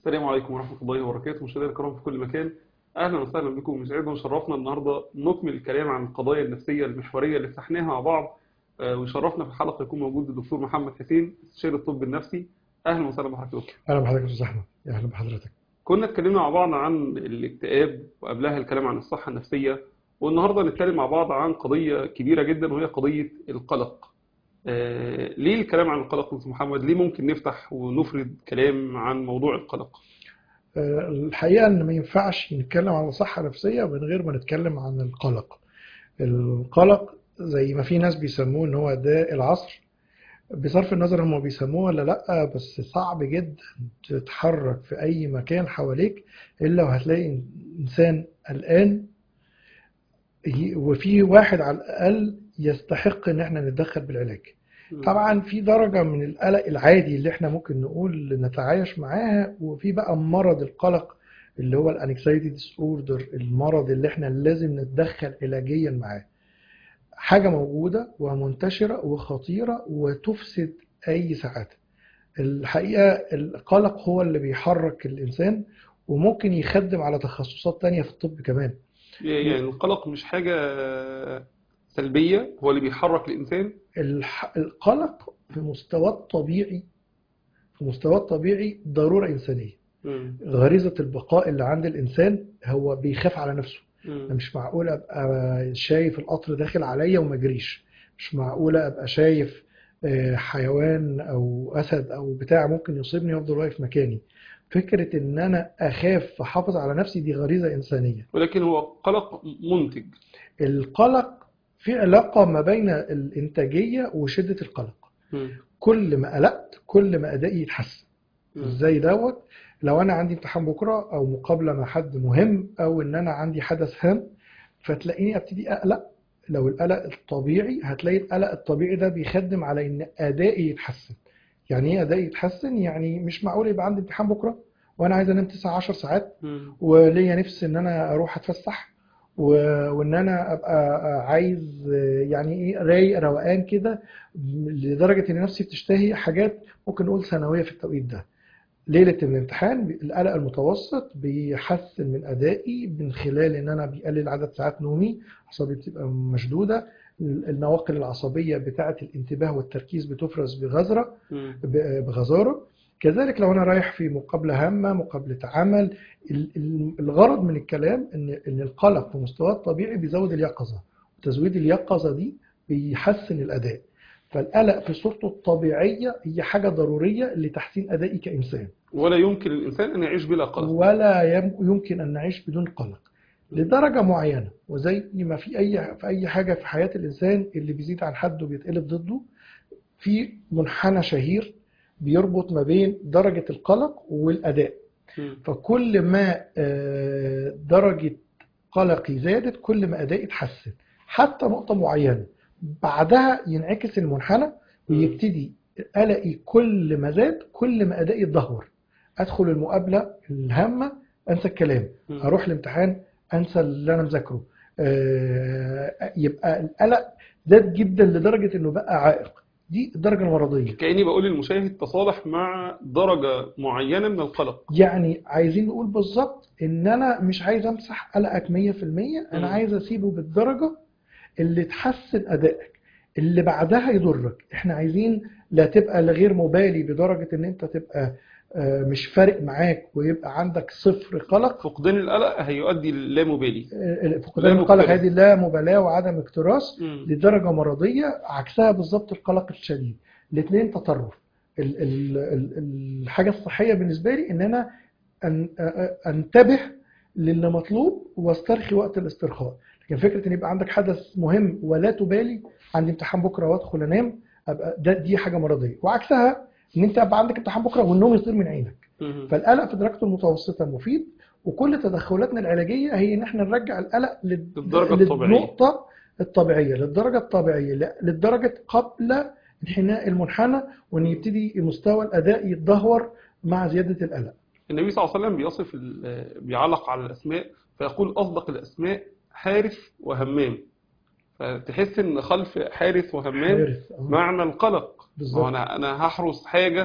السلام عليكم ورحمة الله وبركاته مشاهدينا الكرام في كل مكان أهلا وسهلا بكم يسعدنا وشرفنا النهاردة نكمل الكلام عن القضايا النفسية المحورية اللي فتحناها مع بعض آه، ويشرفنا في الحلقة يكون موجود الدكتور محمد حسين استشاري الطب النفسي أهلا وسهلا بحضرتك اهلا بحضرتك يا استاذ احمد يا اهلا بحضرتك كنا اتكلمنا مع بعض عن الاكتئاب وقبلها الكلام عن الصحة النفسية والنهاردة نتكلم مع بعض عن قضية كبيرة جدا وهي قضية القلق آه، ليه الكلام عن القلق دكتور محمد ليه ممكن نفتح ونفرد كلام عن موضوع القلق آه، الحقيقه ان ما ينفعش نتكلم عن الصحه النفسيه من غير ما نتكلم عن القلق القلق زي ما في ناس بيسموه ان هو داء العصر بصرف النظر هم بيسموه ولا لا بس صعب جدا تتحرك في اي مكان حواليك الا وهتلاقي انسان قلقان ي- وفي واحد على الاقل يستحق ان احنا نتدخل بالعلاج طبعا في درجة من القلق العادي اللي احنا ممكن نقول نتعايش معاها وفي بقى مرض القلق اللي هو الانكسايتي ديس اوردر المرض اللي احنا لازم نتدخل علاجيا معاه حاجة موجودة ومنتشرة وخطيرة وتفسد أي سعادة الحقيقة القلق هو اللي بيحرك الإنسان وممكن يخدم على تخصصات تانية في الطب كمان يعني القلق مش حاجة سلبية هو اللي بيحرك الإنسان الح- القلق في مستواه الطبيعي في مستواه الطبيعي ضرورة إنسانية غريزة البقاء اللي عند الإنسان هو بيخاف على نفسه أنا مش معقول أبقى شايف القطر داخل عليا وما اجريش مش معقول أبقى شايف آه، حيوان أو أسد أو بتاع ممكن يصيبني وأفضل واقف مكاني فكرة إن أنا أخاف فحافظ على نفسي دي غريزة إنسانية ولكن هو قلق منتج القلق في علاقة ما بين الإنتاجية وشدة القلق كل ما قلقت كل ما أدائي يتحسن ازاي دوت لو انا عندي امتحان بكره او مقابله مع حد مهم او ان انا عندي حدث هام فتلاقيني ابتدي اقلق لو القلق الطبيعي هتلاقي القلق الطبيعي ده بيخدم على ان ادائي يتحسن يعني ايه ادائي يتحسن يعني مش معقول يبقى عندي امتحان بكره وانا عايز انام 9 10 ساعات وليا نفس ان انا اروح اتفسح و- وان انا ابقى عايز يعني ايه رايق روقان كده لدرجه ان نفسي بتشتهي حاجات ممكن نقول ثانويه في التوقيت ده ليله الامتحان القلق المتوسط بيحسن من ادائي من خلال ان انا بيقلل عدد ساعات نومي اعصابي بتبقى مشدوده النواقل العصبيه بتاعه الانتباه والتركيز بتفرز بغزره ب- بغزارة كذلك لو أنا رايح في مقابلة هامة مقابلة عمل ال- ال- الغرض من الكلام إن إن القلق في مستواه الطبيعي بيزود اليقظة وتزويد اليقظة دي بيحسن الأداء فالقلق في صورته الطبيعية هي حاجة ضرورية لتحسين أدائي كإنسان ولا يمكن الإنسان أن يعيش بلا قلق ولا يم- يمكن أن نعيش بدون قلق لدرجة معينة وزي ما في أي في أي حاجة في حياة الإنسان اللي بيزيد عن حده بيتقلب ضده في منحنى شهير بيربط ما بين درجة القلق والأداء فكل ما آه، درجة قلقي زادت كل ما أدائي اتحسن حتى نقطة معينة بعدها ينعكس المنحنى ويبتدي قلقي كل ما زاد كل ما أدائي اتدهور أدخل المقابلة الهامة أنسى الكلام أروح الامتحان أنسى اللي أنا مذاكره آه، يبقى القلق زاد جدا لدرجة إنه بقى عائق دي الدرجة المرضية كأني بقول للمشاهد تصالح مع درجة معينة من القلق يعني عايزين نقول بالظبط ان انا مش عايز امسح قلقك 100% انا مم. عايز اسيبه بالدرجه اللي تحسن ادائك اللي بعدها يضرك احنا عايزين لا تبقى لا غير مبالي بدرجه ان انت تبقى آه، مش فارق معاك ويبقى عندك صفر قلق فقدان القلق هيؤدي للامبالي آه، فقدان لا القلق مكترث. هذه لا مبالاه وعدم اكتراث مم. لدرجة مرضية عكسها بالظبط القلق الشديد الاثنين تطرف ال ال ال الحاجة الصحية بالنسبة لي ان انا أن أ- انتبه للي مطلوب واسترخي وقت الاسترخاء لكن فكرة ان يبقى عندك حدث مهم ولا تبالي عندي امتحان بكرة وادخل انام ابقى ده دي حاجة مرضية وعكسها ان انت يبقى عندك امتحان بكرة والنوم يطير من عينك مم. فالقلق في درجته المتوسطة مفيد وكل تدخلاتنا العلاجية هي ان احنا نرجع القلق لل- للدرجة الطبيعية. للنقطة الطبيعية للدرجة الطبيعية لا- للدرجة قبل انحناء المنحنى وان يبتدي مستوى الاداء يتدهور مع زيادة القلق النبي صلى الله عليه وسلم بيصف ال- بيعلق على الأسماء فيقول أصدق الأسماء حارث وهمام فتحس إن خلف حارث وهمام حارس آه. معنى القلق ما هو بالظبط أنا أنا هحرس حاجة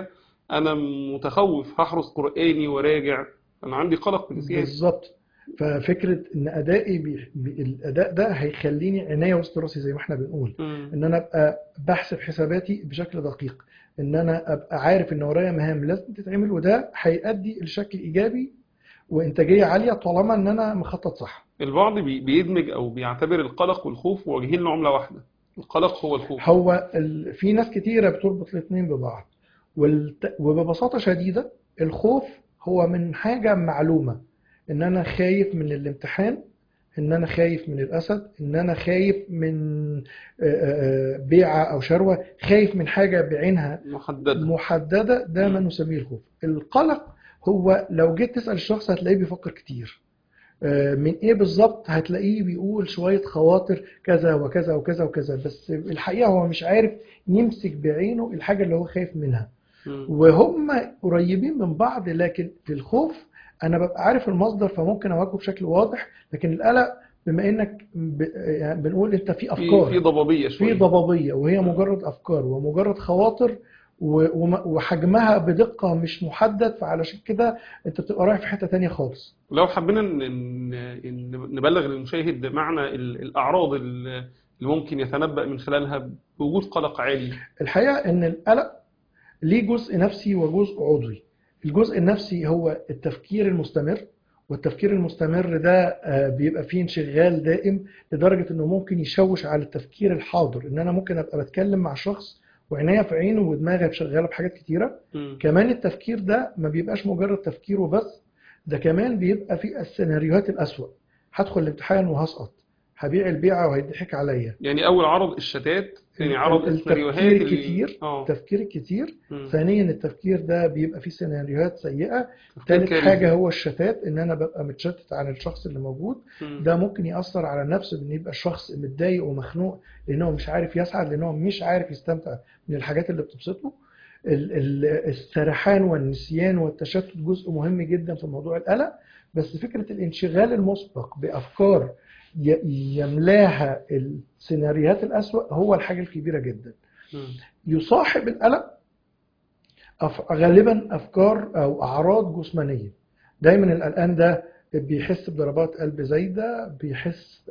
انا متخوف هحرص قراني وراجع انا عندي قلق في الاسياد بالظبط ففكره ان ادائي بي... بي... الاداء ده هيخليني عنايه وسط راسي زي ما احنا بنقول مم. ان انا ابقى بحسب حساباتي بشكل دقيق ان انا ابقى عارف ان ورايا مهام لازم تتعمل وده هيؤدي لشكل ايجابي وانتاجيه عاليه طالما ان انا مخطط صح البعض بي- بيدمج او بيعتبر القلق والخوف وجهين لعمله واحده القلق هو الخوف هو ال... في ناس كتيره بتربط الاثنين ببعض والت... وببساطه شديده الخوف هو من حاجه معلومه ان انا خايف من الامتحان ان انا خايف من الاسد ان انا خايف من آه، آه، آه، بيعه او شروه خايف من حاجه بعينها محدده محدده ده ما مم. نسميه الخوف القلق هو لو جيت تسال الشخص هتلاقيه بيفكر كتير آه، من ايه بالظبط هتلاقيه بيقول شويه خواطر كذا وكذا وكذا وكذا بس الحقيقه هو مش عارف يمسك بعينه الحاجه اللي هو خايف منها مم. وهم قريبين من بعض لكن في الخوف انا ببقى عارف المصدر فممكن اواجهه بشكل واضح لكن القلق بما انك ب... يعني بنقول انت في في افكار في ضبابيه في شويه ضبابيه وهي مم. مجرد افكار ومجرد خواطر و- وم- وحجمها بدقه مش محدد فعلشان كده انت بتبقى رايح في حته تانية خالص لو حبينا ن- ن- ن- نبلغ للمشاهد معنى ال- الأعراض ال- اللي ممكن يتنبأ من خلالها بوجود قلق عالي الحقيقه ان القلق ليه جزء نفسي وجزء عضوي الجزء النفسي هو التفكير المستمر والتفكير المستمر ده آه، بيبقى فيه انشغال دائم لدرجة انه ممكن يشوش على التفكير الحاضر ان انا ممكن ابقى بتكلم مع شخص وعينيا في عينه ودماغي شغالة بحاجات كتيرة مم. كمان التفكير ده ما بيبقاش مجرد تفكير وبس ده كمان بيبقى فيه السيناريوهات الأسوأ هدخل الامتحان وهسقط هبيع البيعة وهيضحك عليا يعني أول عرض الشتات ثاني عرض السيناريوهات التفكير اللي- الكتير اه التفكير الكتير مم. ثانيا التفكير ده بيبقى فيه سيناريوهات سيئة تفكير ثالث كارثي. حاجة هو الشتات ان انا ببقى متشتت عن الشخص اللي موجود مم. ده ممكن يأثر على النفس بان يبقى الشخص متضايق ومخنوق لانه مش عارف يسعد لانه مش عارف يستمتع من الحاجات اللي بتبسطه ال- ال- السرحان والنسيان والتشتت جزء مهم جدا في موضوع القلق بس فكرة الانشغال المسبق بأفكار ي- يملاها السيناريوهات الأسوأ هو الحاجة الكبيرة جدا مم. يصاحب القلق أف... غالبا افكار او اعراض جسمانيه دايما القلقان ده بيحس بضربات قلب زايده بيحس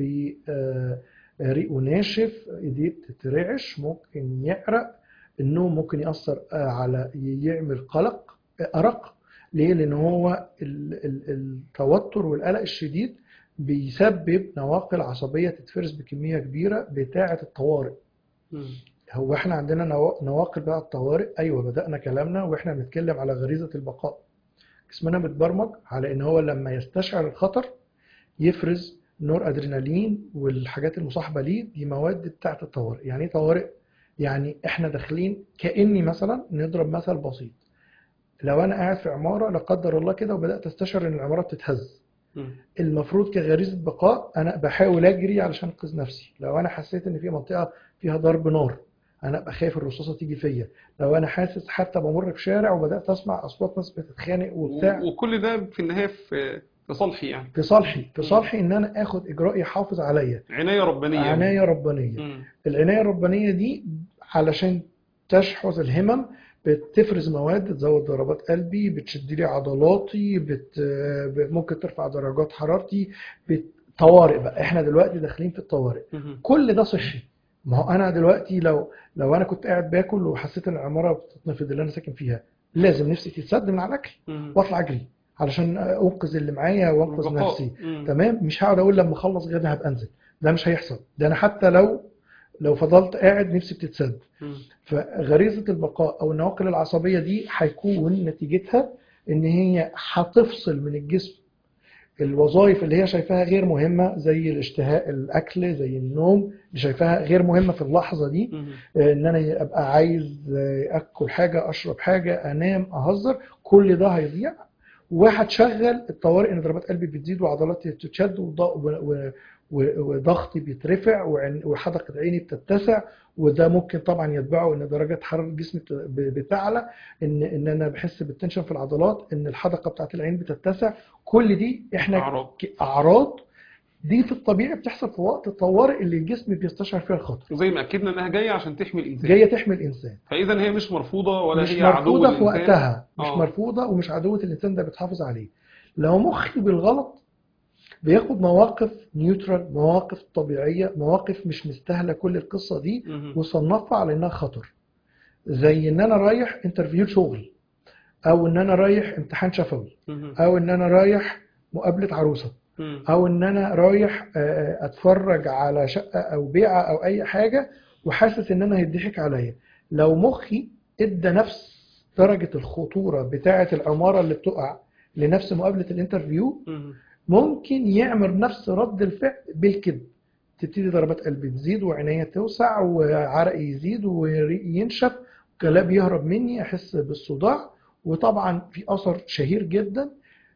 بريقه ناشف ايديه بتترعش ممكن يعرق النوم ممكن ياثر آه، على يعمل قلق ارق ليه لان هو ال- ال- التوتر والقلق الشديد بيسبب نواقل عصبيه تتفرز بكميه كبيره بتاعه الطوارئ مم. هو احنا عندنا نوا- نواقل بقى الطوارئ ايوه بدأنا كلامنا واحنا بنتكلم على غريزة البقاء جسمنا متبرمج على ان هو لما يستشعر الخطر يفرز نور ادرينالين والحاجات المصاحبة ليه دي مواد بتاعت الطوارئ يعني ايه طوارئ يعني احنا داخلين كأني مثلا نضرب مثل بسيط لو انا قاعد في عمارة لا قدر الله كده وبدأت استشعر ان العمارة بتتهز مم. المفروض كغريزة بقاء أنا بحاول أجري علشان أنقذ نفسي لو أنا حسيت إن في منطقة فيها ضرب نار أنا أبقى خايف الرصاصة تيجي فيا لو أنا حاسس حتى بمر في شارع وبدأت أسمع أصوات ناس بتتخانق وبتاع و- وكل ده في النهاية في في صالحي يعني في صالحي في صالحي إن أنا آخد إجراء يحافظ عليا عناية ربانية عناية ربانية مم. العناية الربانية دي علشان تشحذ الهمم بتفرز مواد تزود ضربات قلبي بتشد لي عضلاتي بت... ب- ممكن ترفع درجات حرارتي بت... طوارئ بقى احنا دلوقتي داخلين في الطوارئ مم. كل ده صحي ما هو انا دلوقتي لو لو انا كنت قاعد باكل وحسيت ان العماره بتتنفض اللي انا ساكن فيها لازم نفسي تتسد من على الاكل مم. واطلع اجري علشان انقذ اللي معايا وانقذ البقاء. نفسي مم. تمام مش هقعد اقول لما اخلص غدا هبقى انزل ده مش هيحصل ده انا حتى لو لو فضلت قاعد نفسي بتتسد مم. فغريزة البقاء أو النواقل العصبية دي هيكون نتيجتها إن هي هتفصل من الجسم الوظائف اللي هي شايفاها غير مهمة زي الاشتهاء الأكل زي النوم اللي شايفاها غير مهمة في اللحظة دي مم. آه، إن أنا أبقى عايز آه، أكل حاجة أشرب حاجة أنام أهزر كل ده هيضيع وهتشغل الطوارئ إن ضربات قلبي بتزيد وعضلاتي بتتشد وض- و- و- و- وضغطي بيترفع وعن- وحدقة عيني بتتسع وده ممكن طبعا يتبعه ان درجات حراره جسمي بت- ب- بتعلى ان ان انا بحس بالتنشن في العضلات ان الحدقه بتاعت العين بتتسع كل دي احنا أعراض ك- اعراض دي في الطبيعي بتحصل في وقت الطوارئ اللي الجسم بيستشعر فيها الخطر زي ما اكدنا انها جايه عشان تحمي الانسان جايه تحمي الانسان فاذا هي مش مرفوضه ولا مش هي عدو مرفوضه في الانسان وقتها مش آه. مرفوضه ومش عدوه الانسان ده بتحافظ عليه لو مخي بالغلط بياخد مواقف نيوترال مواقف طبيعيه مواقف مش مستاهله كل القصه دي مهم. وصنفها على انها خطر زي ان انا رايح انترفيو شغل او ان انا رايح امتحان شفوي مهم. او ان انا رايح مقابله عروسه مم. او ان انا رايح آه، اتفرج على شقه او بيعه او اي حاجه وحاسس ان انا هيضحك عليا لو مخي ادى نفس درجه الخطوره بتاعه العماره اللي بتقع لنفس مقابله الانترفيو مهم. ممكن يعمل نفس رد الفعل بالكذب تبتدي ضربات قلبي تزيد وعينيا توسع وعرقي يزيد وريقي ينشف كلاب يهرب مني احس بالصداع وطبعا في اثر شهير جدا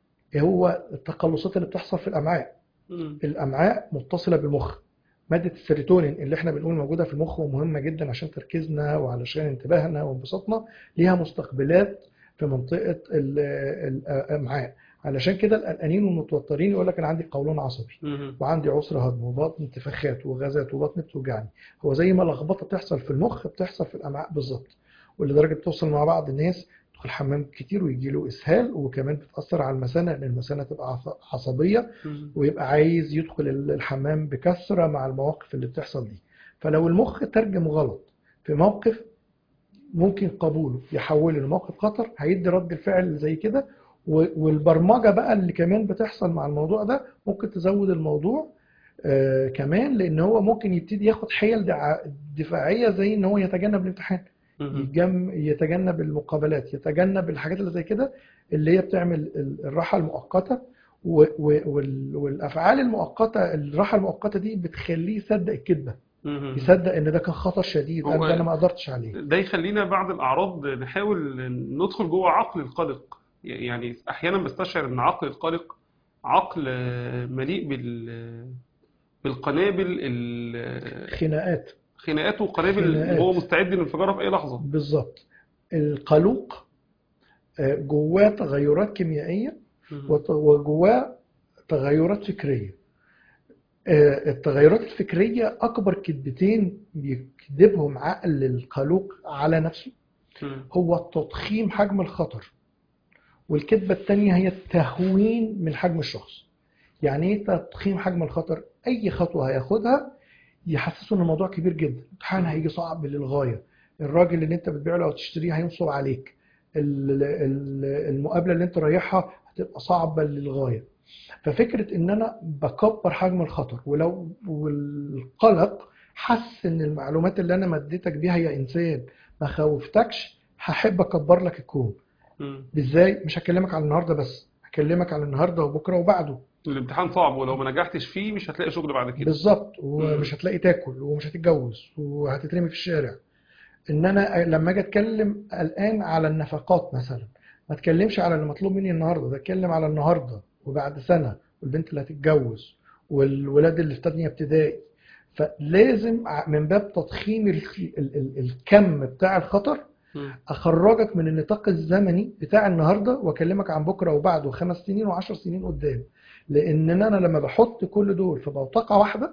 هو التقلصات اللي بتحصل في الامعاء مم. الامعاء متصله بالمخ ماده السيروتونين اللي احنا بنقول موجوده في المخ ومهمه جدا عشان تركيزنا وعلشان انتباهنا وانبساطنا ليها مستقبلات في منطقه ال- الامعاء علشان كده القلقانين والمتوترين يقول لك انا عندي قولون عصبي مهم. وعندي عسر هضم وبطن انتفاخات وغازات وبطن بتوجعني هو زي ما لخبطه بتحصل في المخ بتحصل في الامعاء بالظبط ولدرجه بتوصل مع بعض الناس يدخل حمام كتير ويجي له اسهال وكمان بتاثر على المثانه لان المثانه تبقى عص- عصبيه مهم. ويبقى عايز يدخل ال- الحمام بكثره مع المواقف اللي بتحصل دي فلو المخ ترجم غلط في موقف ممكن قبوله يحوله لموقف خطر هيدي رد الفعل زي كده و- والبرمجه بقى اللي كمان بتحصل مع الموضوع ده ممكن تزود الموضوع آه كمان لان هو ممكن يبتدي ياخد حيل دع- دفاعيه زي ان هو يتجنب الامتحان مهم. يجم يتجنب المقابلات يتجنب الحاجات اللي زي كده اللي هي بتعمل ال- الراحه المؤقته و- و- وال- والافعال المؤقته الراحه المؤقته دي بتخليه يصدق الكذبه مهم. يصدق ان ده كان خطر شديد هو- انا ده انا ما قدرتش عليه ده يخلينا بعد الأعراض نحاول ندخل جوه عقل القلق يعني أحيانا بستشعر إن عقل القلق عقل مليء بال بالقنابل ال- خناقات خناقات وقنابل اللي خناقات. هو مستعد للانفجار في أي لحظة بالظبط القلوق آه، جواه تغيرات كيميائيه مهم. وت- وجواه تغيرات فكريه آه، التغيرات الفكريه اكبر كذبتين بيكذبهم عقل القلوق على نفسه مم. هو تضخيم حجم الخطر والكذبه الثانيه هي التهوين من حجم الشخص يعني ايه تضخيم حجم الخطر اي خطوه هياخدها يحسسه ان الموضوع كبير جدا الامتحان هيجي صعب للغايه الراجل اللي انت بتبيع له او تشتريه هينصب عليك ال- ال- المقابله اللي انت رايحها هتبقى صعبه للغايه ففكره ان انا بكبر حجم الخطر ولو والقلق حس ان المعلومات اللي انا مديتك بيها يا انسان ما خوفتكش هحب اكبر لك الكون مم. ازاي مش هكلمك على النهارده بس هكلمك على النهارده وبكره وبعده الامتحان صعب ولو ما نجحتش فيه مش هتلاقي شغل بعد كده بالظبط ومش هتلاقي تاكل ومش هتتجوز وهتترمي في الشارع ان انا لما اجي اتكلم الان على النفقات مثلا ما اتكلمش على اللي مطلوب مني النهارده ده اتكلم على النهارده وبعد سنه والبنت اللي هتتجوز والولاد اللي في تانية ابتدائي فلازم ع- من باب تضخيم ال- ال- ال- الكم بتاع الخطر مم. اخرجك من النطاق الزمني بتاع النهارده واكلمك عن بكره وبعده خمس سنين وعشر سنين قدام لان انا لما بحط كل دول في بوتقه واحده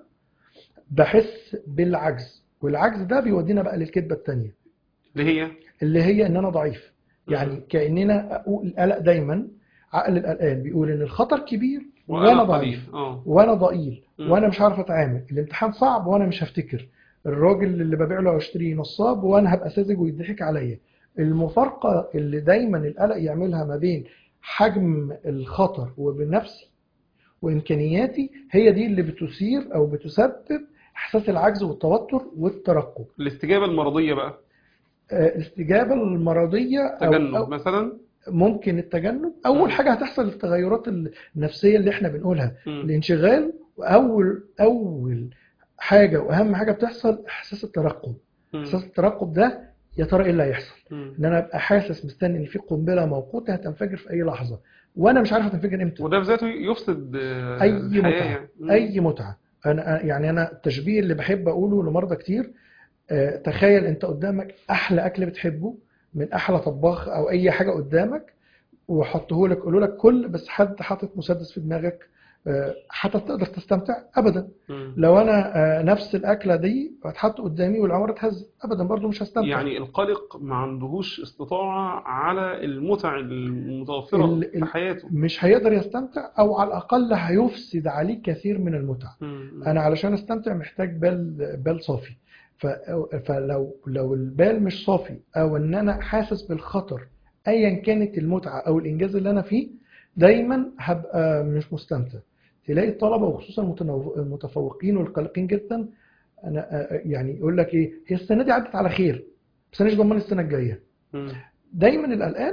بحس بالعجز والعجز ده بيودينا بقى للكذبه الثانيه اللي هي اللي هي ان انا ضعيف يعني مم. كاننا اقول القلق دايما عقل القلقان بيقول ان الخطر كبير وأنا وانا قليل ضعيف اه وانا ضئيل مم. وانا مش عارف اتعامل الامتحان صعب وانا مش هفتكر الراجل اللي ببيع له او اشتريه نصاب وانا هبقى ساذج ويضحك عليا المفارقه اللي دايما القلق يعملها ما بين حجم الخطر وبنفسي وامكانياتي هي دي اللي بتثير او بتسبب احساس العجز والتوتر والترقب الاستجابة المرضية بقى آه، الاستجابه المرضيه او تجنب أو مثلا ممكن التجنب اول مم. حاجه هتحصل التغيرات النفسيه اللي احنا بنقولها مم. الانشغال واول اول حاجه واهم حاجه بتحصل احساس الترقب مم. احساس الترقب ده يا ترى ايه اللي هيحصل مم. ان انا ابقى حاسس مستني ان في قنبله موقوته هتنفجر في اي لحظه وانا مش عارف هتنفجر امتى وده بذاته يفسد آه، اي الحياة متعه يعني مم. اي متعه انا يعني انا التشبيه اللي بحب اقوله لمرضى كتير آه، تخيل انت قدامك احلى اكل بتحبه من احلى طباخ او اي حاجه قدامك وحطه لك قولوا لك كل بس حد حاطط مسدس في دماغك آه، هتقدر تستمتع ابدا مم. لو انا آه، نفس الاكله دي هتحط قدامي والعماره اتهزت ابدا برضو مش هستمتع يعني القلق ما عندهوش استطاعة على المتع المتوفرة ال- في ال- حياته مش هيقدر يستمتع او على الاقل هيفسد عليه كثير من المتع مم. انا علشان استمتع محتاج بال بال صافي ف- فلو لو البال مش صافي او ان انا حاسس بالخطر ايا كانت المتعه او الانجاز اللي انا فيه دايما هبقى مش مستمتع تلاقي الطلبه وخصوصا المتنو- المتفوقين والقلقين جدا انا آه، يعني يقول لك ايه هي السنه دي عدت على خير بس انا مش ضمان السنه الجايه مم. دايما القلقان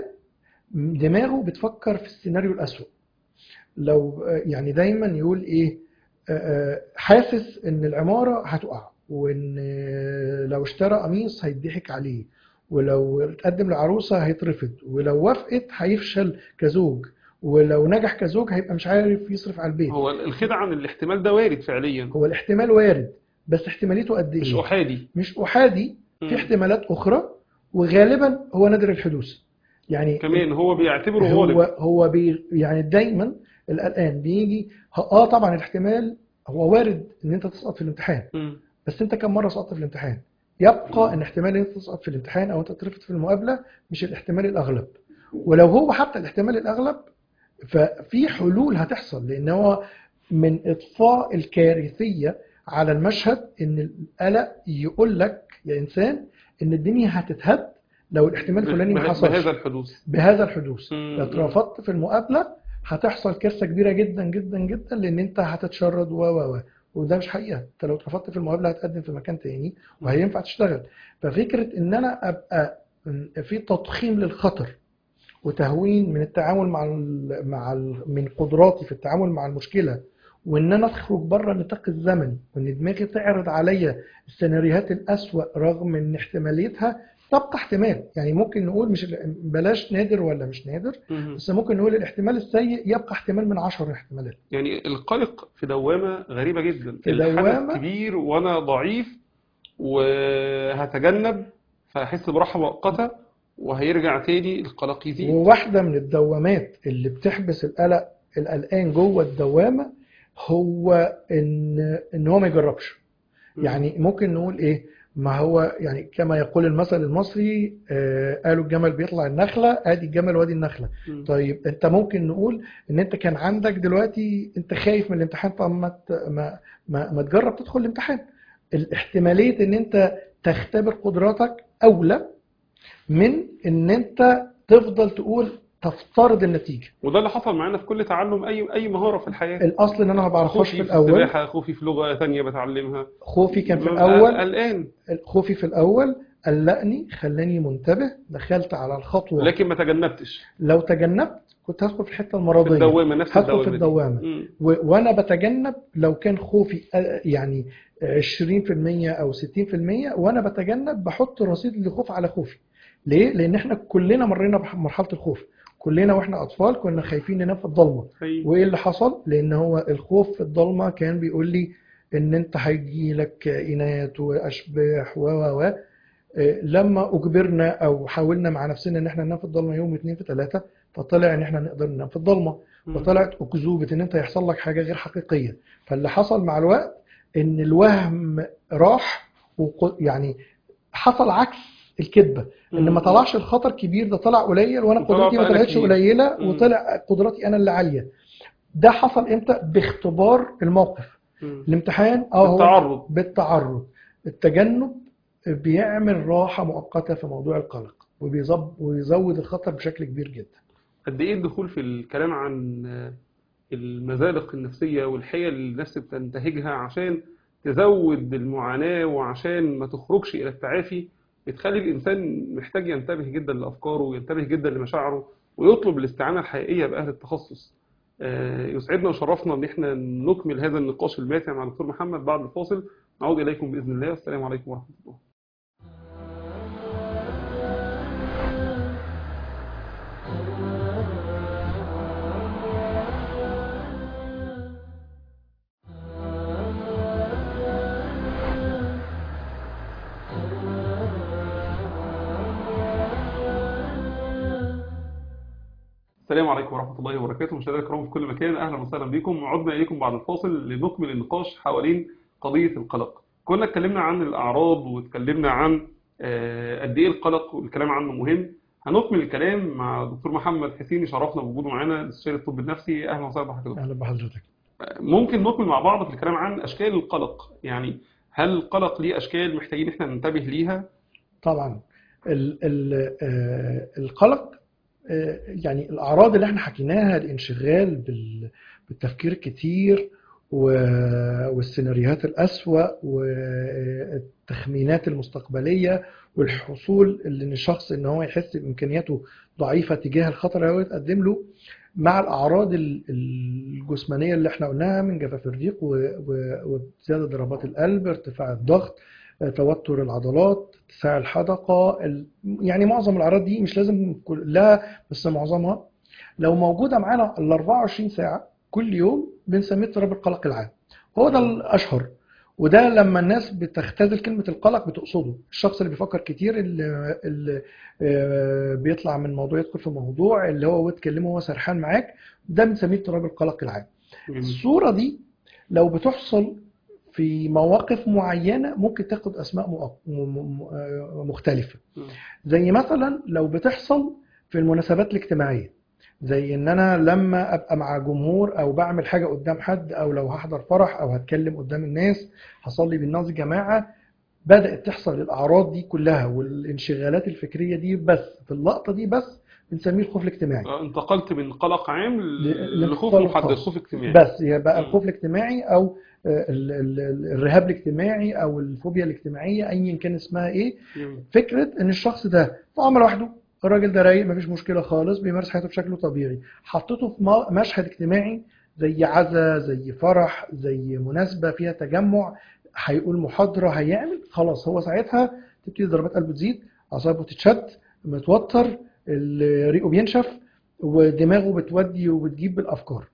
دماغه بتفكر في السيناريو الأسوأ لو يعني دايما يقول ايه آه، آه، حاسس ان العمارة هتقع وان آه، لو اشترى قميص هيضحك عليه ولو اتقدم لعروسة هيترفض ولو وافقت هيفشل كزوج ولو نجح كزوج هيبقى مش عارف يصرف على البيت هو الخدعة عن الاحتمال ده وارد فعليا هو الاحتمال وارد بس احتماليته قد مش ايه أحادي مش احادي في مم. احتمالات اخرى وغالبا هو نادر الحدوث يعني كمان هو بيعتبره هو غالب هو بي يعني دايما القلقان بيجي اه طبعا الاحتمال هو وارد ان انت تسقط في الامتحان مم. بس انت كم مره سقطت في الامتحان يبقى ان احتمال ان انت تسقط في الامتحان او انت ترفض في المقابله مش الاحتمال الاغلب ولو هو حتى الاحتمال الاغلب ففي حلول هتحصل لان هو من اطفاء الكارثيه على المشهد ان القلق يقول لك يا انسان ان الدنيا هتتهد لو الاحتمال الفلاني ما به- حصلش بهذا الحدوث بهذا الحدوث مم. لو اترفضت في المقابله هتحصل كارثه كبيره جدا جدا جدا لان انت هتتشرد و و و وده مش حقيقه انت لو اترفضت في المقابله هتقدم في مكان تاني وهينفع تشتغل ففكره ان انا ابقى في تضخيم للخطر وتهوين من التعامل مع ال مع ال من قدراتي في التعامل مع المشكله وان انا اخرج بره نطاق الزمن وان دماغي تعرض عليا السيناريوهات الاسوأ رغم ان احتماليتها تبقى احتمال يعني ممكن نقول مش بلاش نادر ولا مش نادر مم. بس ممكن نقول الاحتمال السيء يبقى احتمال من عشر احتمالات يعني القلق في دوامة غريبة جدا في الحدث دوامة. كبير وأنا ضعيف وهتجنب فهحس براحة مؤقتة وهيرجع تاني القلق يزيد وواحدة من الدوامات اللي بتحبس القلق القلقان جوه الدوامة هو ان ان هو ما يجربش مم. يعني ممكن نقول ايه ما هو يعني كما يقول المثل المصري آه قالوا الجمل بيطلع النخلة ادي الجمل وادي النخلة مم. طيب انت ممكن نقول ان انت كان عندك دلوقتي انت خايف من الامتحان طب ما ت- ما ما, ما تجرب تدخل الامتحان الاحتمالية ان انت تختبر قدراتك اولى من ان انت تفضل تقول تفترض النتيجة وده اللي حصل معانا في كل تعلم أي أي مهارة في الحياة الاصل ان انا ما بعرفهاش خوفي في في الاول السباحة خوفي في لغة ثانية بتعلمها خوفي كان في ببقى الاول قلقان خوفي في الاول قلقني خلاني منتبه دخلت على الخطوة لكن ما تجنبتش لو تجنبت كنت هدخل في الحتة في المرضية الدوامة نفس هدخل الدوامة في دي. الدوامة مم. و- وانا بتجنب لو كان خوفي آه، يعني 20% او 60% وانا بتجنب بحط رصيد لخوف على خوفي ليه لان احنا كلنا مرينا بمرحله الخوف كلنا واحنا اطفال كنا خايفين ننام في الضلمه أيوة. وايه اللي حصل لان هو الخوف في الضلمه كان بيقول لي ان انت هيجي لك كائنات واشباح و و و آه، لما اجبرنا او حاولنا مع نفسنا ان احنا ننام في الضلمه يوم واثنين في ثلاثه فطلع ان احنا نقدر ننام في الضلمه مم. وطلعت أكذوبة إن أنت يحصل لك حاجة غير حقيقية فاللي حصل مع الوقت إن الوهم راح وق- يعني حصل عكس الكذبة إن ما طلعش الخطر كبير ده طلع قليل وأنا وطلع قدرتي ما بقى طلعتش كتير. قليلة مم. وطلع قدرتي أنا اللي عالية ده حصل إمتى باختبار الموقف مم. الامتحان اه هو التعرض بالتعرض التجنب بيعمل راحة مؤقتة في موضوع القلق وبيزب- ويزود الخطر بشكل كبير جدا قد ايه الدخول في الكلام عن آه، المزالق النفسية والحيل اللي النفس بتنتهجها عشان تزود المعاناة وعشان ما تخرجش إلى التعافي بتخلي الإنسان محتاج ينتبه جدا لأفكاره وينتبه جدا لمشاعره ويطلب الاستعانة الحقيقية بأهل التخصص آه، يسعدنا وشرفنا إن احنا نكمل هذا النقاش الماتع مع الدكتور محمد بعد الفاصل نعود إليكم بإذن الله والسلام عليكم ورحمة الله السلام عليكم ورحمة الله وبركاته مشاهدينا الكرام في كل مكان أهلا وسهلا بكم عدنا إليكم بعد الفاصل لنكمل النقاش حوالين قضية القلق كنا اتكلمنا عن الأعراض واتكلمنا عن آه، قد إيه القلق والكلام عنه مهم هنكمل الكلام مع دكتور محمد حسين شرفنا بوجوده معانا استشاري الطب النفسي أهلا وسهلا بحضرتك اهلا بحضرتك ممكن نكمل مع بعض في الكلام عن أشكال القلق يعني هل القلق ليه أشكال محتاجين إحنا ننتبه ليها؟ طبعا ال ال آه، القلق آه، يعني الاعراض اللي احنا حكيناها الانشغال بال- بالتفكير الكتير و- والسيناريوهات الأسوأ والتخمينات المستقبلية والحصول اللي ان الشخص ان هو يحس بامكانياته ضعيفه تجاه الخطر اللي هو يتقدم له مع الاعراض ال- الجسمانيه اللي احنا قلناها من جفاف الريق و- و- وزياده ضربات القلب ارتفاع الضغط آه، توتر العضلات اتساع الحدقه ال- يعني معظم الاعراض دي مش لازم كلها بس معظمها لو موجوده معانا ال 24 ساعه كل يوم بنسميه اضطراب القلق العام هو ده الاشهر وده لما الناس بتختزل كلمة القلق بتقصده الشخص اللي بيفكر كتير اللي, اللي آه، بيطلع من موضوع يدخل في موضوع اللي هو وتكلمه وهو سرحان معاك ده بنسميه اضطراب القلق العام الصورة دي لو بتحصل في مواقف معينة ممكن تاخد أسماء مؤ- م- م- آه، مختلفة زي مثلا لو بتحصل في المناسبات الاجتماعية زي ان انا لما ابقى مع جمهور او بعمل حاجة قدام حد او لو هحضر فرح او هتكلم قدام الناس هصلي بالناس جماعة بدأت تحصل الاعراض دي كلها والانشغالات الفكرية دي بس في اللقطة دي بس بنسميه الخوف الاجتماعي آه، انتقلت من قلق عام ل- ل- لخوف لانفصال محدد خاص. خوف اجتماعي بس يبقى مم. الخوف الاجتماعي او آه، ال- ال- ال- الرهاب الاجتماعي او الفوبيا الاجتماعية ايا كان اسمها ايه مم. فكره ان الشخص ده في عمر لوحده الراجل ده رايق مفيش مشكله خالص بيمارس حياته بشكل طبيعي حطيته في م- مشهد اجتماعي زي عزا زي فرح زي مناسبه فيها تجمع هيقول محاضره هيعمل خلاص هو ساعتها تبتدي ضربات قلبه تزيد اعصابه تتشد متوتر ال- ريقه بينشف ودماغه بتودي وبتجيب بالافكار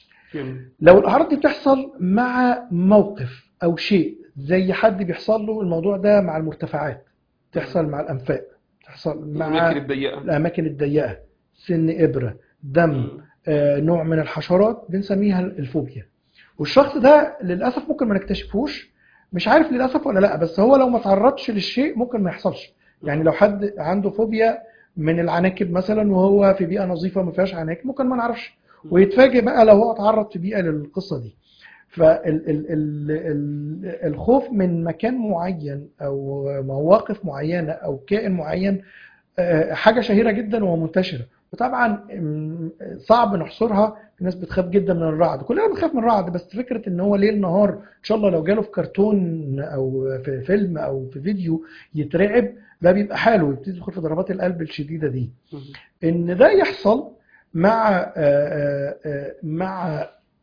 مم. لو الاعراض دي بتحصل مع موقف او شيء زي حد بيحصل له الموضوع ده مع المرتفعات تحصل مع الانفاق تحصل مع الأماكن الضيقة الاماكن الضيقه سن ابره دم مم. آه، نوع من الحشرات بنسميها الفوبيا والشخص ده للاسف ممكن ما نكتشفوش مش عارف للاسف ولا لا بس هو لو ما تعرضش للشيء ممكن ما يحصلش يعني لو حد عنده فوبيا من العناكب مثلا وهو في بيئه نظيفه ما فيهاش عناكب ممكن ما نعرفش ويتفاجئ بقى لو هو اتعرض في بيئه للقصه دي فالخوف من مكان معين او مواقف معينه او كائن معين آه، حاجه شهيره جدا ومنتشره وطبعا م، صعب نحصرها في ناس بتخاف جدا من الرعد كلنا بنخاف من الرعد بس فكره ان هو ليل نهار ان شاء الله لو جاله في كرتون او في فيلم او في فيديو يترعب ده بيبقى حاله يبتدي يدخل في ضربات القلب الشديده دي مم. ان ده يحصل مع آه، آه، آه، مع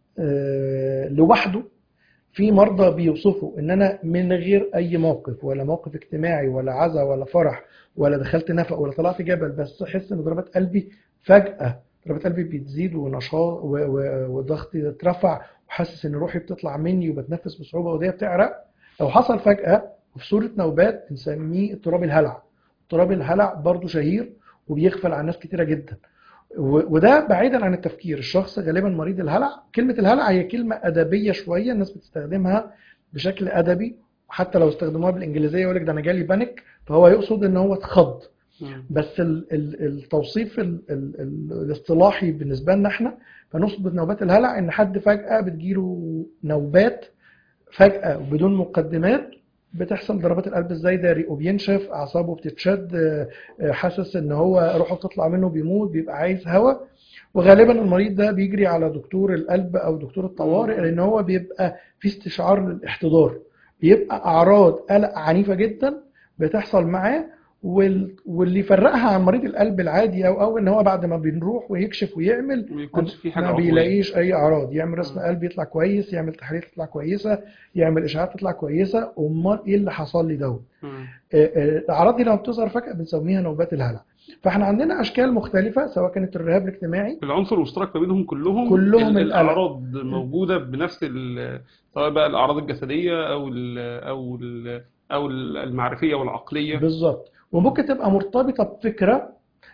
آه، لوحده في مرضى بيوصفوا ان انا من غير اي موقف ولا موقف اجتماعي ولا عزا ولا فرح ولا دخلت نفق ولا طلعت جبل بس احس ان ضربات قلبي فجأة ضربات قلبي بتزيد ونشاط و- و- وضغطي اترفع وحاسس ان روحي بتطلع مني وبتنفس بصعوبة وايديا بتعرق لو حصل فجأة وفي صورة نوبات بنسميه اضطراب الهلع اضطراب الهلع برضو شهير وبيغفل عن ناس كتيرة جدا و- وده بعيدا عن التفكير الشخص غالبا مريض الهلع كلمة الهلع هي كلمة أدبية شوية الناس بتستخدمها بشكل أدبي وحتى لو استخدموها بالإنجليزية يقول لك ده أنا جالي بانيك فهو يقصد إن هو اتخض مم. بس ال- ال- التوصيف ال- ال- ال- الاصطلاحي بالنسبة لنا احنا فنقصد نوبات الهلع إن حد فجأة بتجيله نوبات فجأة وبدون مقدمات بتحصل ضربات القلب الزايدة ريقه بينشف أعصابه بتتشد آه، آه، حاسس إن هو روحه بتطلع منه بيموت بيبقى عايز هواء وغالبا المريض ده بيجري على دكتور القلب أو دكتور الطوارئ لأن هو بيبقى في استشعار للاحتضار بيبقى أعراض قلق عنيفة جدا بتحصل معاه وال- واللي يفرقها عن مريض القلب العادي او او ان هو بعد ما بنروح ويكشف ويعمل ما يكونش في حاجة ما عضوية. بيلاقيش اي اعراض يعمل رسم مم. قلب يطلع كويس يعمل تحاليل تطلع كويسه يعمل اشعاعات تطلع كويسه امال ايه اللي حصل لي دوت مم. آه، آه، الاعراض دي لما بتظهر فجاه بنسميها نوبات الهلع فاحنا عندنا اشكال مختلفه سواء كانت الرهاب الاجتماعي العنصر المشترك ما بينهم كلهم كلهم ال- القلق. الأعراض موجودة بنفس ال- سواء بقى الأعراض الجسدية أو ال أو ال أو المعرفية والعقلية بالظبط وممكن تبقى مرتبطه بفكره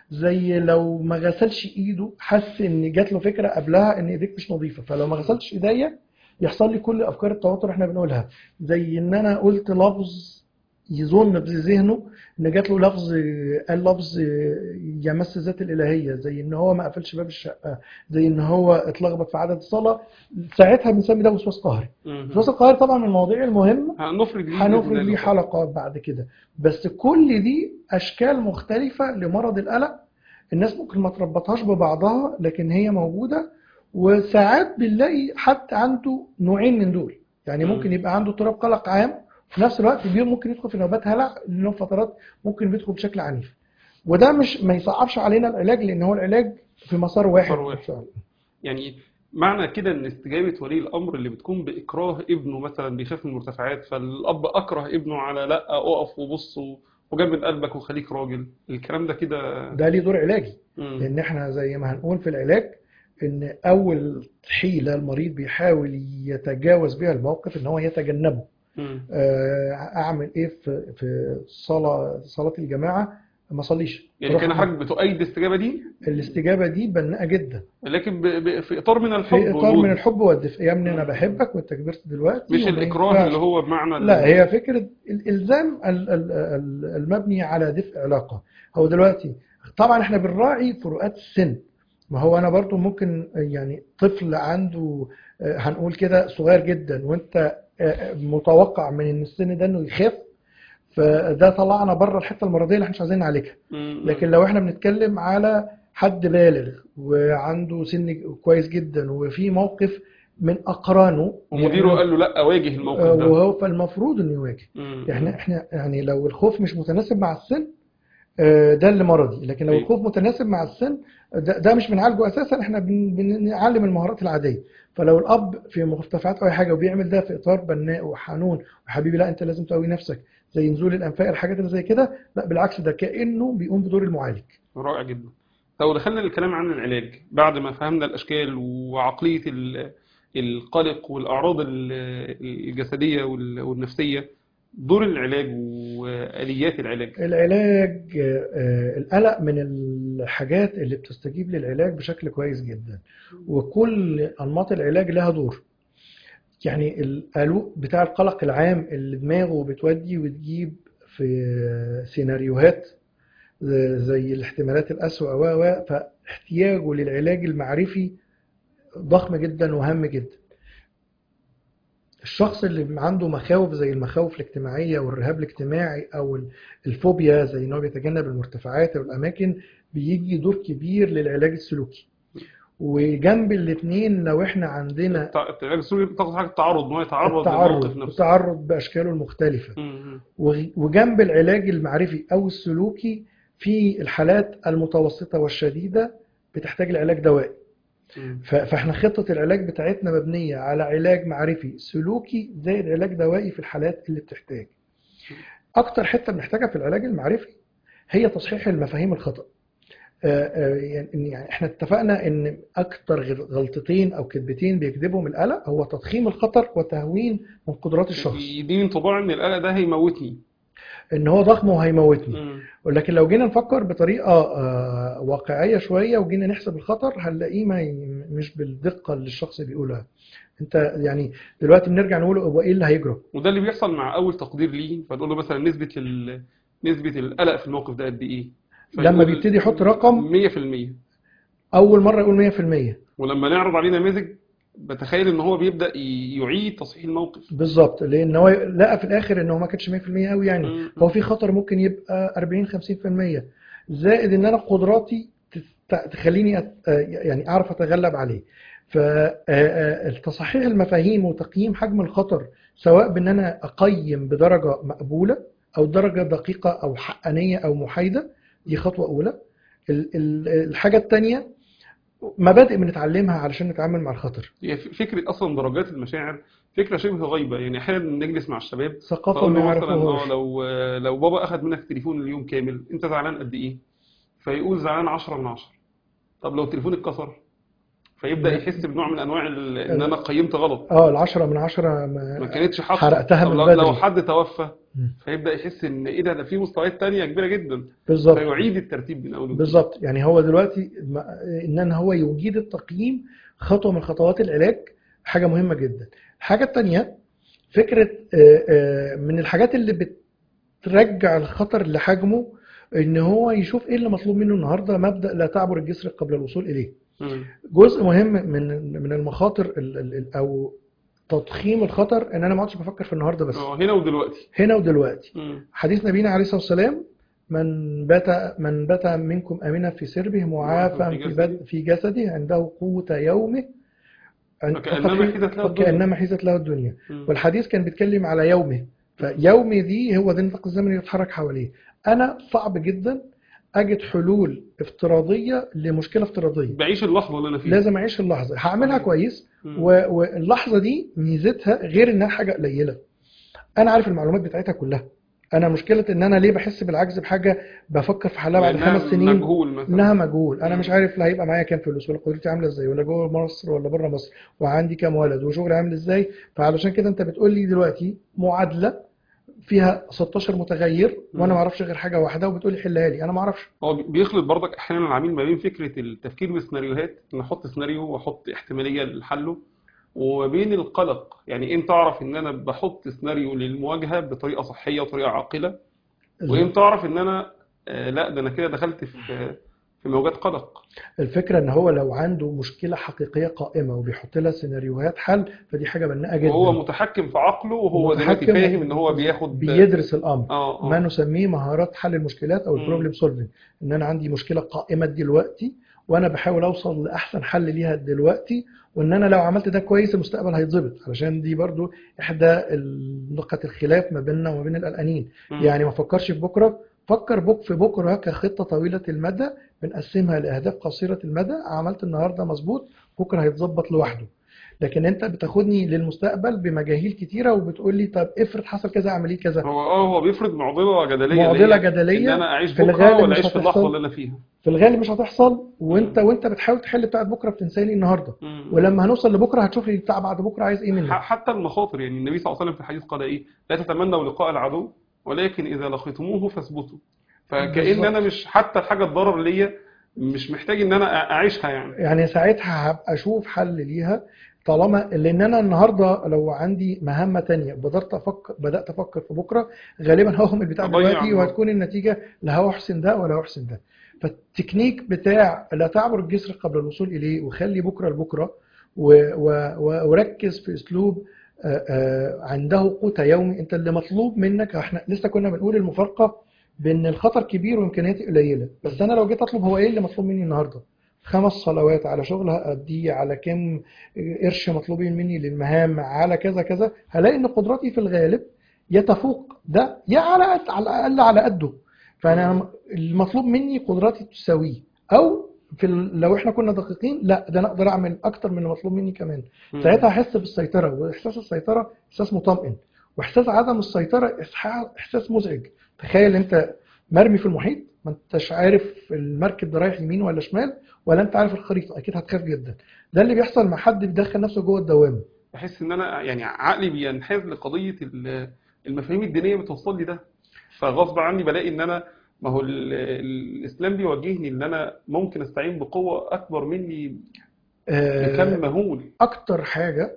زي لو ما غسلش ايده حس ان جات له فكره قبلها ان ايديك مش نظيفه فلو ما غسلتش ايديا يحصل لي كل افكار التوتر احنا بنقولها زي ان انا قلت لفظ يظن بذهنه ان جات له لفظ قال لفظ يمس ذات الالهيه زي ان هو ما قفلش باب الشقه زي ان هو اتلخبط في عدد الصلاه ساعتها بنسمي ده وسواس قهري مم. الوسواس القهري طبعا من المواضيع المهمه هنفرد ليه هنفرد بإذن ليه الله. حلقات بعد كده بس كل دي اشكال مختلفه لمرض القلق الناس ممكن ما تربطهاش ببعضها لكن هي موجوده وساعات بنلاقي حد عنده نوعين من دول يعني مم. ممكن يبقى عنده اضطراب قلق عام في نفس الوقت بيوم ممكن يدخل في نوبات هلع لانه فترات ممكن بيدخل بشكل عنيف وده مش ما يصعبش علينا العلاج لان هو العلاج في مسار واحد مسار واحد. يعني معنى كده ان استجابة ولي الامر اللي بتكون باكراه ابنه مثلا بيخاف من المرتفعات فالاب اكره ابنه على لا اقف وبص و- وجنب قلبك وخليك راجل الكلام ده كده ده ليه دور علاجي مم. لان احنا زي ما هنقول في العلاج ان اول حيله المريض بيحاول يتجاوز بها الموقف ان هو يتجنبه مم. آه، اعمل ايه في في صلاه صلاه الجماعه ما اصليش يعني أروح كان أعمل- حضرتك بتؤيد الاستجابة دي الاستجابه دي بناءه جدا لكن ب... ب... في اطار من الحب في اطار والود. من الحب والدفء يا ابني انا مم. بحبك وانت كبرت دلوقتي مش وما الاكراه ينفعش. اللي هو بمعنى ال- لا هي فكرة الإلزام ال- ال- ال- المبني على دفء علاقة هو دلوقتي طبعا احنا بنراعي فروقات السن ما هو أنا برضو ممكن يعني طفل عنده آه، هنقول كده صغير جدا وانت آه، متوقع من ان السن ده انه يخاف فده طلعنا بره الحته المرضيه اللي احنا مش عايزين نعالجها مم. لكن لو احنا بنتكلم على حد بالغ وعنده سن كويس جدا وفي موقف من اقرانه ومديره يعني- قال له لا واجه آه، الموقف ده وهو فالمفروض انه يواجه مم. احنا احنا يعني لو الخوف مش متناسب مع السن آه، ده اللي مرضي لكن لو أيوة. الخوف متناسب مع السن ده, ده مش بنعالجه اساسا احنا بن- بنعلم المهارات العاديه فلو الاب في مرتفعات او أي حاجه وبيعمل ده في اطار بناء وحنون وحبيبي لا انت لازم تقوي نفسك زي نزول الانفاق الحاجات اللي زي كده لا بالعكس ده كانه بيقوم بدور المعالج رائع جدا لو دخلنا للكلام عن العلاج بعد ما فهمنا الأشكال وعقلية ال- القلق والأعراض ال- الجسدية وال- والنفسية دور العلاج وآليات العلاج العلاج آه، القلق من الحاجات اللي بتستجيب للعلاج بشكل كويس جدا وكل أنماط العلاج لها دور يعني القلق بتاع القلق العام اللي دماغه بتودي وتجيب في سيناريوهات زي الاحتمالات الأسوأ و و فاحتياجه للعلاج المعرفي ضخم جدا وهام جدا الشخص اللي عنده مخاوف زي المخاوف الاجتماعية والرهاب الاجتماعي أو الفوبيا زي إن هو بيتجنب المرتفعات أو الأماكن بيجي دور كبير للعلاج السلوكي وجنب الاثنين لو احنا عندنا التع- العلاج السلوكي تاخد حاجة التعرض إن هو يتعرض للموقف التعرض نفسه التعرض بأشكاله المختلفة مم. وغ- وجنب العلاج المعرفي أو السلوكي في الحالات المتوسطة والشديدة بتحتاج لعلاج دوائي مم. ف- فاحنا خطة العلاج بتاعتنا مبنية على علاج معرفي سلوكي زائد علاج دوائي في الحالات اللي بتحتاج أكتر حتة بنحتاجها في العلاج المعرفي هي تصحيح المفاهيم الخطأ آه، آه، يعني يعني احنا اتفقنا ان اكتر غل- غلطتين او كذبتين بيكذبهم القلق هو تضخيم الخطر وتهوين من قدرات الشخص يديني انطباع إن القلق ده هيموتني ان هو ضخم وهيموتني مم. ولكن لو جينا نفكر بطريقة آه، واقعية شوية وجينا نحسب الخطر هنلاقيه ما ي- مش بالدقة اللي الشخص بيقولها انت يعني دلوقتي بنرجع نقول هو ايه اللي هيجرى وده اللي بيحصل مع أول تقدير ليه فتقول له مثلا نسبة ال... نسبة القلق في الموقف ده قد إيه لما فيقول بيبتدي يحط رقم 100% اول مرة يقول 100% ولما نعرض عليه نماذج بتخيل ان هو بيبدأ ي- يعيد تصحيح الموقف بالظبط لان هو لقى في الاخر ان هو ما كانش 100% قوي يعني مم. هو في خطر ممكن يبقى 40 50% زائد ان انا قدراتي تست- تخليني أت... آه يعني اعرف اتغلب عليه فتصحيح المفاهيم وتقييم حجم الخطر سواء بان انا اقيم بدرجه مقبوله او درجه دقيقه او حقانيه او محايده دي خطوه اولى ال- ال- الحاجه الثانيه مبادئ بنتعلمها علشان نتعامل مع الخطر هي ف- فكرة اصلا درجات المشاعر فكرة شبه غايبة يعني احيانا نجلس مع الشباب ثقافه فاقول ما له مثلا اه يعرفوهاش لو لو بابا اخد منك التليفون اليوم كامل انت زعلان قد ايه فيقول زعلان 10 من 10 طب لو التليفون اتكسر فيبدا يحس بنوع من انواع ال- ان انا قيمت غلط اه العشرة من عشرة ما ما كانتش حاطه حرقتها طب من لو, بدري. لو حد توفى مم. فيبدا يحس ان ايه ده ده في مستويات تانية كبيره جدا بالظبط فيعيد الترتيب من اول وجديد. بالظبط يعني هو دلوقتي ما- ان أنا هو يجيد التقييم خطوه من خطوات العلاج حاجه مهمه جدا الحاجه الثانيه فكره آه، آه، من الحاجات اللي بترجع الخطر لحجمه ان هو يشوف ايه اللي مطلوب منه النهارده مبدا لا تعبر الجسر قبل الوصول اليه مم. جزء مهم من من المخاطر ال- ال- ال- او تضخيم الخطر ان انا ما اقعدش بفكر في النهارده بس اه هنا ودلوقتي هنا ودلوقتي مم. حديث نبينا عليه الصلاة والسلام من بات من بات منكم آمنا في سربه معافى في في جسده. بد في جسده عنده قوت يومه عند- فكأنما فقط في- حيزت له الدنيا. فكأنما حيزت له الدنيا مم. والحديث كان بيتكلم على يومه فيومي دي هو ده النطاق الزمني اللي يتحرك حواليه أنا صعب جدا أجد حلول افتراضية لمشكلة افتراضية بعيش اللحظه اللي انا فيها لازم أعيش اللحظة هعملها صحيح. كويس مم. و- واللحظه دي ميزتها غير انها حاجه قليله انا عارف المعلومات بتاعتها كلها انا مشكله ان انا ليه بحس بالعجز بحاجه بفكر في حلها بعد لأنها خمس سنين مجهول مثلا انها مجهول انا مم. مش عارف لا هيبقى معايا كام فلوس ولا قدرتي عامله ازاي ولا جوه مصر ولا بره مصر وعندي كام ولد وشغلي عامل ازاي فعلشان كده انت بتقول لي دلوقتي معادله فيها 16 متغير وانا مم. ما اعرفش غير حاجه واحده وبتقول لي حلها لي انا ما اعرفش هو بيخلط برضك احيانا العميل ما بين فكره التفكير بسيناريوهات ان احط سيناريو واحط احتماليه لحله وما بين القلق يعني امتى اعرف ان انا بحط سيناريو للمواجهه بطريقه صحيه وطريقه عاقله وامتى اعرف ان انا آه لا ده انا كده دخلت في في موجات قلق الفكره ان هو لو عنده مشكله حقيقيه قائمه وبيحط لها سيناريوهات حل فدي حاجه بناءه جدا وهو متحكم في عقله وهو دلوقتي متحكم فاهم ان هو بياخد بيدرس الامر اه ما اه نسميه مهارات حل المشكلات او مم. البروبلم سولفنج ان انا عندي مشكله قائمه دلوقتي وانا بحاول اوصل لاحسن حل ليها دلوقتي وان انا لو عملت ده كويس المستقبل هيتظبط علشان دي برضو احدى نقط الخلاف ما بيننا وما بين القلقانين مم. يعني ما فكرش في بكره فكر بك في بكره كخطه طويله المدى بنقسمها لاهداف قصيره المدى عملت النهارده مظبوط بكره هيتظبط لوحده لكن انت بتاخدني للمستقبل بمجاهيل كتيره وبتقول لي طب افرض حصل كذا اعمل ايه كذا هو اه هو بيفرض معضله جدليه اللي معضله هي جدليه ان انا اعيش في بكره الغالب ولا مش اعيش في اللحظه هتحصل. اللي انا فيها في الغالب مش هتحصل وانت وانت بتحاول تحل بتاعت بكره بتنسى لي النهارده مم. ولما هنوصل لبكره هتشوف لي بتاع بعد بكره عايز ايه ح- منك حتى المخاطر يعني النبي صلى الله عليه وسلم في الحديث قال ايه لا تتمنوا لقاء العدو ولكن اذا لقيتموه فاثبتوا فكأن بالظبط. انا مش حتى الحاجه الضرر ليا مش محتاج ان انا أ- اعيشها يعني يعني ساعتها هبقى اشوف حل ليها طالما لان انا النهارده لو عندي مهمه تانية بدات افكر بدات افكر في بكره غالبا ههمل بتاع أضيع دلوقتي النهاردة. وهتكون النتيجه لا هحسن ده ولا هحسن ده فالتكنيك بتاع لا تعبر الجسر قبل الوصول اليه وخلي بكره لبكره و- و- و- وركز في اسلوب آه، آه، عنده قوت يومي انت اللي مطلوب منك احنا لسه كنا بنقول المفارقه بان الخطر كبير وامكانياتي قليله بس انا لو جيت اطلب هو ايه اللي مطلوب مني النهارده خمس صلوات على شغل هأديه على كم قرش مطلوبين مني للمهام على كذا كذا هلاقي ان قدراتي في الغالب يتفوق ده يا على قد على الاقل على قده فانا المطلوب مني قدراتي تساويه او في ال- لو احنا كنا دقيقين لا ده انا اقدر اعمل اكتر من المطلوب مني كمان مم. ساعتها احس بالسيطره واحساس السيطره احساس مطمئن واحساس عدم السيطره إسح- احساس مزعج تخيل انت مرمي في المحيط ما انتش عارف المركب ده رايح يمين ولا شمال ولا انت عارف الخريطه اكيد هتخاف جدا ده اللي بيحصل مع حد بيدخل نفسه جوه الدوامه بحس ان انا يعني عقلي بينحاز لقضيه ال- المفاهيم الدينيه بتوصل لي ده فغصب عني بلاقي ان انا ما هو ال- الاسلام بيوجهني ان انا ممكن استعين بقوه اكبر مني بكم آه، مهول اكتر حاجه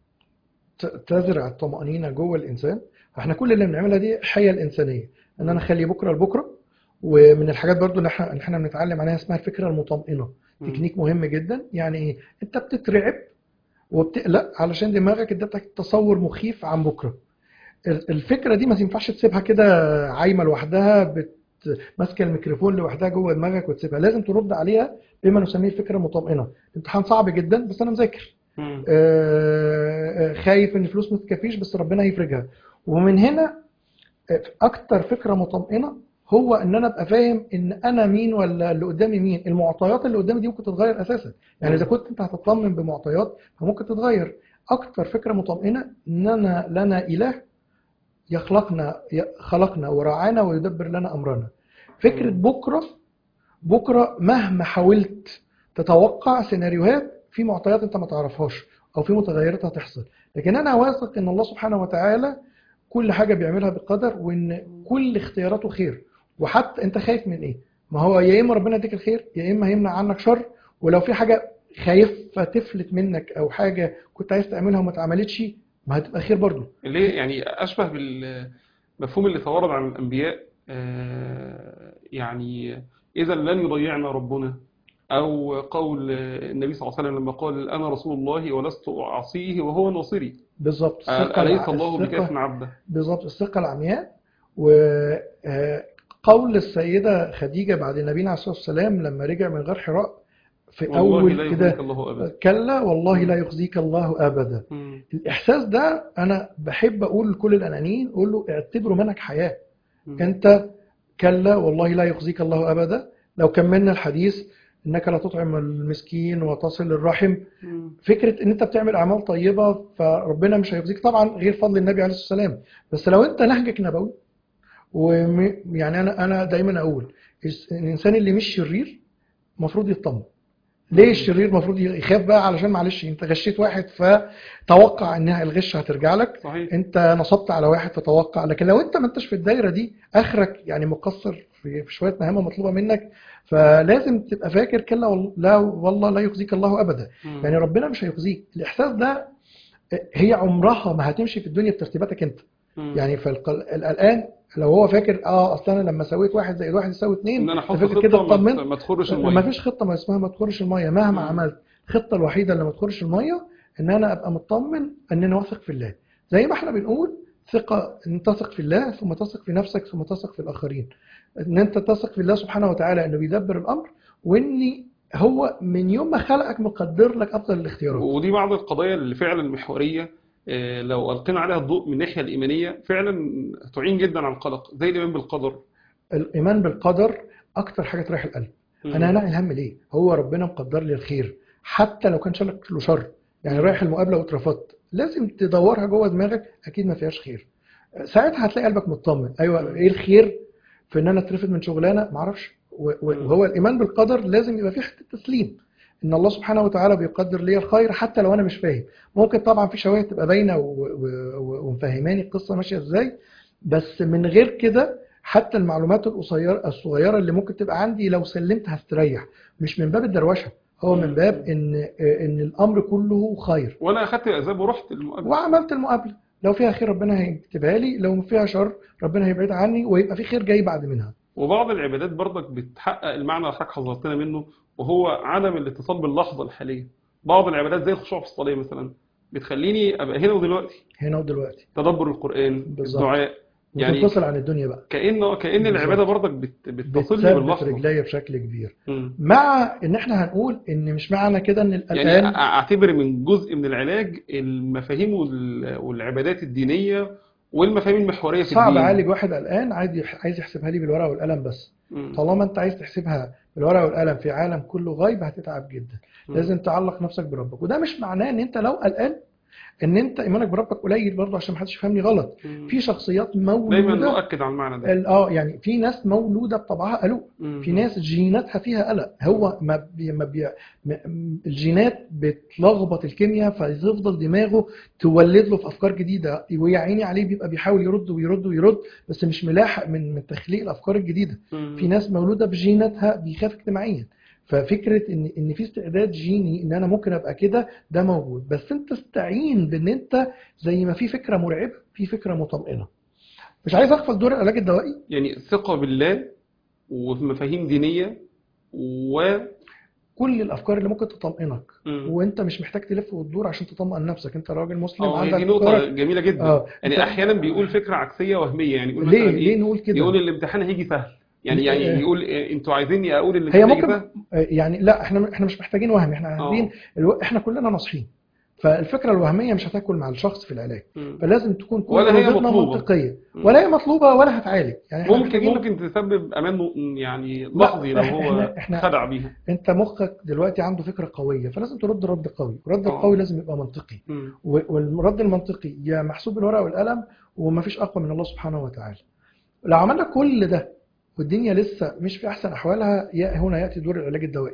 ت- تزرع الطمانينه جوه الانسان احنا كل اللي بنعملها دي الحياه الانسانيه ان انا اخلي بكره لبكره ومن الحاجات برضو اللي احنا اللي احنا بنتعلم عليها اسمها الفكره المطمئنه مم. تكنيك مهم جدا يعني ايه انت بتترعب وبتقلق علشان دماغك ادتك تصور مخيف عن بكره ال- الفكره دي ما ينفعش تسيبها كده عايمه لوحدها بت ماسكه الميكروفون لوحدها جوه دماغك وتسيبها لازم ترد عليها بما نسميه الفكره المطمئنه الامتحان صعب جدا بس انا مذاكر مم. آه، آه، خايف ان الفلوس ما تكفيش بس ربنا هيفرجها ومن هنا آه، اكتر فكره مطمئنه هو ان انا ابقى فاهم ان انا مين ولا اللي قدامي مين المعطيات اللي قدامي دي ممكن تتغير اساسا يعني اذا كنت انت هتطمن بمعطيات فممكن تتغير اكتر فكره مطمئنه ان انا لنا اله يخلقنا خلقنا ورعانا ويدبر لنا امرنا فكره مم. بكره بكره مهما حاولت تتوقع سيناريوهات في معطيات انت ما تعرفهاش او في متغيرات هتحصل لكن انا واثق ان الله سبحانه وتعالى كل حاجه بيعملها بقدر وان كل اختياراته خير وحتى انت خايف من ايه ما هو يا اما ربنا يديك الخير يا اما هيمنع عنك شر ولو في حاجه خايفه تفلت منك او حاجه كنت عايز تعملها وما اتعملتش ما هتبقى خير برضه اللي يعني أشبه بالمفهوم اللي تورد عن الأنبياء آه، يعني إذا لن يضيعنا ربنا أو قول النبي صلى الله عليه وسلم لما قال أنا رسول الله ولست أعصيه وهو ناصري بالظبط آه، الثقة أليس الع- الله الثقة- بكاف عبده بالظبط الثقة العمياء وقول السيدة خديجة بعد النبي عليه الصلاة والسلام لما رجع من غار حراء في والله لا أول يخزيك كده الله أبدا كلا والله مم. لا يخزيك الله أبدا مم. الإحساس ده أنا بحب أقول لكل الأنانيين أقول له اعتبره منك حياة مم. أنت كلا والله لا يخزيك الله أبدا لو كملنا الحديث إنك لا تطعم المسكين وتصل الرحم مم. فكرة إن أنت بتعمل أعمال طيبة فربنا مش هيخزيك طبعا غير فضل النبي عليه الصلاة والسلام بس لو أنت نهجك نبوي وم... يعني أنا أنا دايما أقول الس- الإنسان اللي مش شرير المفروض يطمن ليه الشرير المفروض يخاف بقى علشان معلش أنت غشيت واحد فتوقع إنها الغش هترجع لك صحيح انت نصبت على واحد فتوقع لكن لو انت ما انتش في الدايره دي اخرك يعني مقصر في في شويه مهام مطلوبه منك فلازم تبقى فاكر كلا وال- لا والله لا يخزيك الله ابدا مم. يعني ربنا مش هيخزيك الاحساس ده هي عمرها ما هتمشي في الدنيا بترتيباتك انت مم. يعني فالان لو هو فاكر اه اصل انا لما سويت واحد زائد واحد يساوي ان اثنين انا احط فاكر كده خطه ما اطمنت ما تخرش ما الميه فيش خطه ما اسمها ما تخرش الميه مهما مم. عملت الخطه الوحيده اللي ما تخرش الميه ان انا ابقى مطمن ان انا واثق في الله زي ما احنا بنقول ثقه ان تثق في الله ثم تثق في نفسك ثم تثق في الاخرين ان انت تثق في الله سبحانه وتعالى انه بيدبر الامر وان هو من يوم ما خلقك مقدر لك افضل الاختيارات ودي بعض القضايا اللي فعلا محوريه آه، لو القينا عليها الضوء من الناحيه الايمانيه فعلا تعين جدا على القلق زي الايمان بالقدر الايمان بالقدر اكتر حاجه تريح القلب مم. انا هنعي الهم ليه هو ربنا مقدر لي الخير حتى لو كان شالك له شر يعني رايح المقابله واترفضت لازم تدورها جوه دماغك اكيد ما فيهاش خير ساعتها هتلاقي قلبك مطمن ايوه ايه الخير في ان انا اترفض من شغلانه ما اعرفش و- و- وهو الايمان بالقدر لازم يبقى فيه حته تسليم ان الله سبحانه وتعالى بيقدر لي الخير حتى لو انا مش فاهم ممكن طبعا في شواهد تبقى باينه و- و- و- ومفهماني القصه ماشيه ازاي بس من غير كده حتى المعلومات القصيره الصغيره اللي ممكن تبقى عندي لو سلمت هستريح مش من باب الدروشه هو من باب ان ان الامر كله خير وانا اخدت الاسباب ورحت المقابله وعملت المقابله لو فيها خير ربنا هيكتبها لي لو فيها شر ربنا هيبعد عني ويبقى في خير جاي بعد منها وبعض العبادات برضك بتحقق المعنى اللي حضرتك حذرتنا منه وهو عدم الاتصال باللحظه الحاليه بعض العبادات زي الخشوع في الصلاه مثلا بتخليني ابقى هنا ودلوقتي هنا ودلوقتي تدبر القران بالظبط. الدعاء يعني وتنفصل عن الدنيا بقى كأن كأن بالظبط. العبادة برضك بت... بتصلني بتثبت باللحظة رجليا بشكل كبير مم. مع ان احنا هنقول ان مش معنى كده ان يعني الان أ- اعتبر من جزء من العلاج المفاهيم وال... والعبادات الدينية والمفاهيم المحورية في صعب الدين اعالج واحد قلقان عايز يح- عايز يحسبها لي بالورقه والقلم بس مم. طالما انت عايز تحسبها بالورقه والقلم في عالم كله غيب هتتعب جدا مم. لازم تعلق نفسك بربك وده مش معناه ان انت لو قلقان ان انت ايمانك بربك قليل برضه عشان محدش يفهمني غلط مم. في شخصيات دايما مولوده نؤكد على المعنى ده ال- اه يعني في ناس مولوده بطبعها قلق مم. في ناس جيناتها فيها قلق هو ما بي ما بي م- الجينات بتلخبط الكيمياء فيفضل دماغه تولد له في افكار جديده ويا عيني عليه بيبقى بيحاول يرد ويرد ويرد بس مش ملاحق من من تخليق الافكار الجديده مم. في ناس مولوده بجيناتها بيخاف اجتماعيا ففكره ان ان في استعداد جيني ان انا ممكن ابقى كده ده موجود بس انت استعين بان انت زي ما في فكره مرعبه في فكره مطمئنه مش عايز اغفل دور العلاج الدوائي يعني ثقة بالله وفي مفاهيم دينية و كل الافكار اللي ممكن تطمئنك مم. وانت مش محتاج تلف وتدور عشان تطمئن نفسك انت راجل مسلم اه هي عندك دي نقطة أفكارك. جميلة جدا اه يعني أنت- احيانا بيقول فكرة عكسية وهمية يعني يقول ليه مثلا ليه ايه نقول كده يقول الامتحان هيجي سهل يعني يعني آه. يقول إيه، انتوا عايزيني اقول هي الامتحان هيجي ممكن سهل آه، يعني لا احنا احنا مش محتاجين وهم احنا اه عايزين الو... احنا كلنا ناصحين فالفكره الوهميه مش هتاكل مع الشخص في العلاج مم. فلازم تكون كل ولا هي ردودنا مطلوبة. منطقيه مم. ولا هي مطلوبه ولا هتعالج يعني احنا ممكن محتاجين ممكن تسبب امان م- يعني لحظي لو إحنا- هو إحنا- إحنا- خدع بيها انت مخك دلوقتي عنده فكره قويه فلازم ترد رد قوي والرد اه. القوي لازم يبقى منطقي مم. و- والرد المنطقي يا محسوب بالورقه والقلم ومفيش اقوى من الله سبحانه وتعالى لو عملنا كل ده والدنيا لسه مش في احسن احوالها يا هنا ياتي دور العلاج الدوائي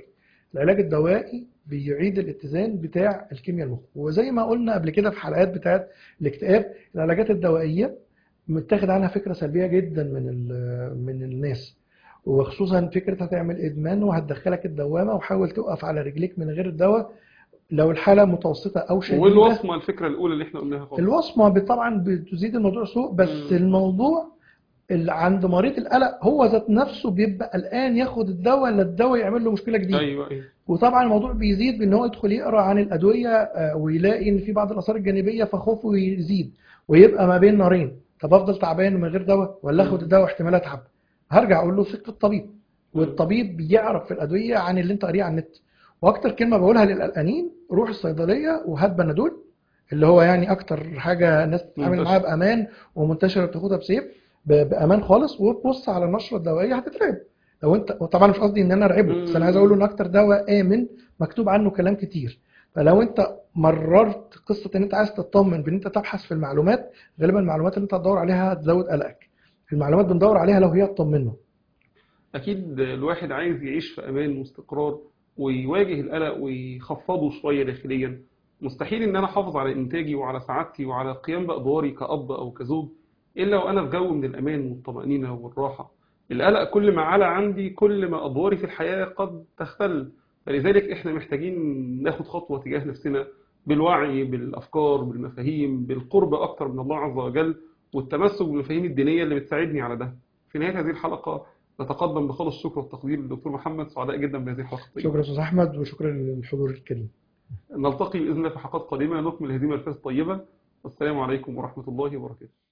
العلاج الدوائي بيعيد الاتزان بتاع الكيمياء المخ وزي ما قلنا قبل كده في حلقات بتاعت الاكتئاب العلاجات الدوائيه متاخد عنها فكره سلبيه جدا من ال- من الناس وخصوصا فكره هتعمل ادمان وهتدخلك الدوامه وحاول توقف على رجليك من غير الدواء لو الحاله متوسطه او شديده والوصمه الفكره الاولى اللي احنا قلناها خالص الوصمه ب- طبعا بتزيد الموضوع سوء بس مم. الموضوع اللي عند مريض القلق هو ذات نفسه بيبقى قلقان ياخد الدواء لا الدواء يعمل له مشكله جديده ايوه ايوه وطبعا الموضوع بيزيد بان هو يدخل يقرا عن الادويه آه، ويلاقي ان في بعض الاثار الجانبيه فخوفه يزيد ويبقى ما بين نارين طب افضل تعبان من غير دواء ولا اخد مم. الدواء احتمال اتعب هرجع اقول له ثق الطبيب والطبيب بيعرف في الادويه عن اللي انت قاريه على النت واكتر كلمه بقولها للقلقانين روح الصيدليه وهات بنادول اللي هو يعني اكتر حاجه الناس بتتعامل منتشر. معاها بامان ومنتشره بتاخدها بسيف ب- بامان خالص وتبص على النشره الدوائيه هتترعب لو انت وطبعا مش قصدي ان انا ارعبه بس انا عايز اقول له ان اكتر دواء امن مكتوب عنه كلام كتير فلو انت مررت قصه ان انت عايز تطمن بان انت تبحث في المعلومات غالبا المعلومات اللي انت هتدور عليها هتزود قلقك المعلومات بندور عليها لو هي تطمنه اكيد الواحد عايز يعيش في امان واستقرار ويواجه القلق ويخفضه شويه داخليا مستحيل ان انا احافظ على انتاجي وعلى سعادتي وعلى القيام بادواري كاب او كزوج الا وانا في جو من الامان والطمانينه والراحه القلق كل ما علا عندي كل ما ادواري في الحياه قد تختل فلذلك احنا محتاجين ناخد خطوه تجاه نفسنا بالوعي بالافكار بالمفاهيم بالقرب اكتر من الله عز وجل والتمسك بالمفاهيم الدينيه اللي بتساعدني على ده في نهايه هذه الحلقه نتقدم بخالص الشكر والتقدير للدكتور محمد سعداء جدا بهذه الحلقه الطيبة. شكرا استاذ احمد وشكرا للحضور الكريم نلتقي باذن الله في حلقات قادمه نكمل هذه الفاز الطيبه والسلام عليكم ورحمه الله وبركاته